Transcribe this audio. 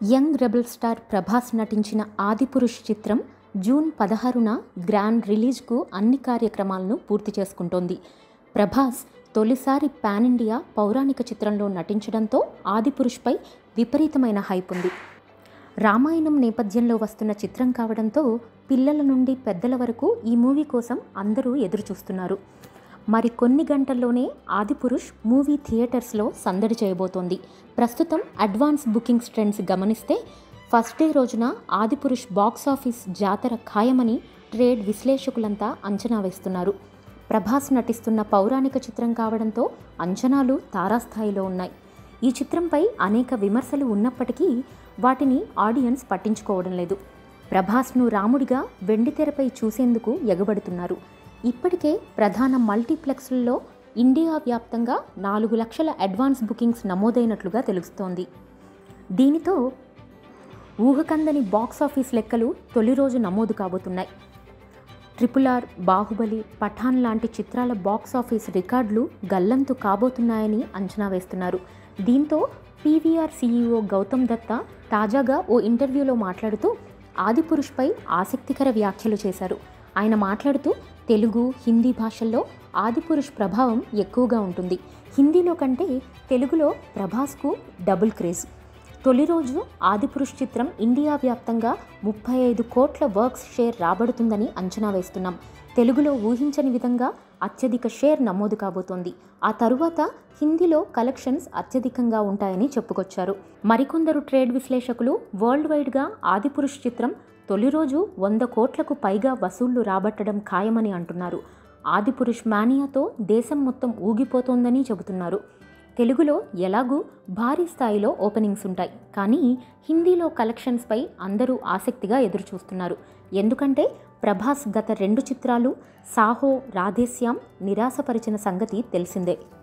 young rebel star Prabhas నటించిన ఆదిపురుష్ చిత్రం June పదహారున గ్రాండ్ రిలీజ్కు అన్ని కార్యక్రమాలను పూర్తి చేసుకుంటోంది ప్రభాస్ తొలిసారి పాన్ ఇండియా పౌరాణిక చిత్రంలో నటించడంతో ఆదిపురుష్పై విపరీతమైన హైప్ ఉంది రామాయణం నేపథ్యంలో వస్తున్న చిత్రం కావడంతో పిల్లల నుండి పెద్దల వరకు ఈ మూవీ కోసం అందరూ ఎదురుచూస్తున్నారు మరి కొన్ని గంటల్లోనే ఆదిపురుష్ మూవీ థియేటర్స్లో సందడి చేయబోతోంది ప్రస్తుతం అడ్వాన్స్ బుకింగ్స్ ట్రెండ్స్ గమనిస్తే ఫస్ట్ డే రోజున ఆదిపురుష్ బాక్స్ ఆఫీస్ జాతర ఖాయమని ట్రేడ్ విశ్లేషకులంతా అంచనా వేస్తున్నారు ప్రభాస్ నటిస్తున్న పౌరాణిక చిత్రం కావడంతో అంచనాలు తారాస్థాయిలో ఉన్నాయి ఈ చిత్రంపై అనేక విమర్శలు ఉన్నప్పటికీ వాటిని ఆడియన్స్ పట్టించుకోవడం లేదు ప్రభాస్ను రాముడిగా వెండితెరపై చూసేందుకు ఎగబడుతున్నారు ఇప్పటికే ప్రధాన మల్టీప్లెక్స్లలో ఇండియా వ్యాప్తంగా నాలుగు లక్షల అడ్వాన్స్ బుకింగ్స్ నమోదైనట్లుగా తెలుస్తోంది దీనితో ఊహకందని బాక్స్ ఆఫీస్ లెక్కలు తొలి రోజు నమోదు కాబోతున్నాయి ట్రిపుల్ ఆర్ బాహుబలి పఠాన్ లాంటి చిత్రాల బాక్స్ ఆఫీస్ రికార్డులు గల్లంతు కాబోతున్నాయని అంచనా వేస్తున్నారు దీంతో పీవీఆర్ సీఈఓ గౌతమ్ దత్తా తాజాగా ఓ ఇంటర్వ్యూలో మాట్లాడుతూ ఆదిపురుష్పై ఆసక్తికర వ్యాఖ్యలు చేశారు ఆయన మాట్లాడుతూ తెలుగు హిందీ భాషల్లో ఆదిపురుష్ ప్రభావం ఎక్కువగా ఉంటుంది హిందీలో కంటే తెలుగులో ప్రభాస్కు డబుల్ క్రేజ్ తొలి రోజు ఆదిపురుష్ చిత్రం ఇండియా వ్యాప్తంగా ముప్పై ఐదు కోట్ల వర్క్స్ షేర్ రాబడుతుందని అంచనా వేస్తున్నాం తెలుగులో ఊహించని విధంగా అత్యధిక షేర్ నమోదు కాబోతోంది ఆ తరువాత హిందీలో కలెక్షన్స్ అత్యధికంగా ఉంటాయని చెప్పుకొచ్చారు మరికొందరు ట్రేడ్ విశ్లేషకులు వరల్డ్ వైడ్గా ఆదిపురుష్ చిత్రం తొలి రోజు వంద కోట్లకు పైగా వసూళ్లు రాబట్టడం ఖాయమని అంటున్నారు ఆదిపురుష్ మానియాతో దేశం మొత్తం ఊగిపోతోందని చెబుతున్నారు తెలుగులో ఎలాగూ భారీ స్థాయిలో ఓపెనింగ్స్ ఉంటాయి కానీ హిందీలో కలెక్షన్స్పై అందరూ ఆసక్తిగా ఎదురుచూస్తున్నారు ఎందుకంటే ప్రభాస్ గత రెండు చిత్రాలు సాహో రాధేశ్యామ్ నిరాశపరిచిన సంగతి తెలిసిందే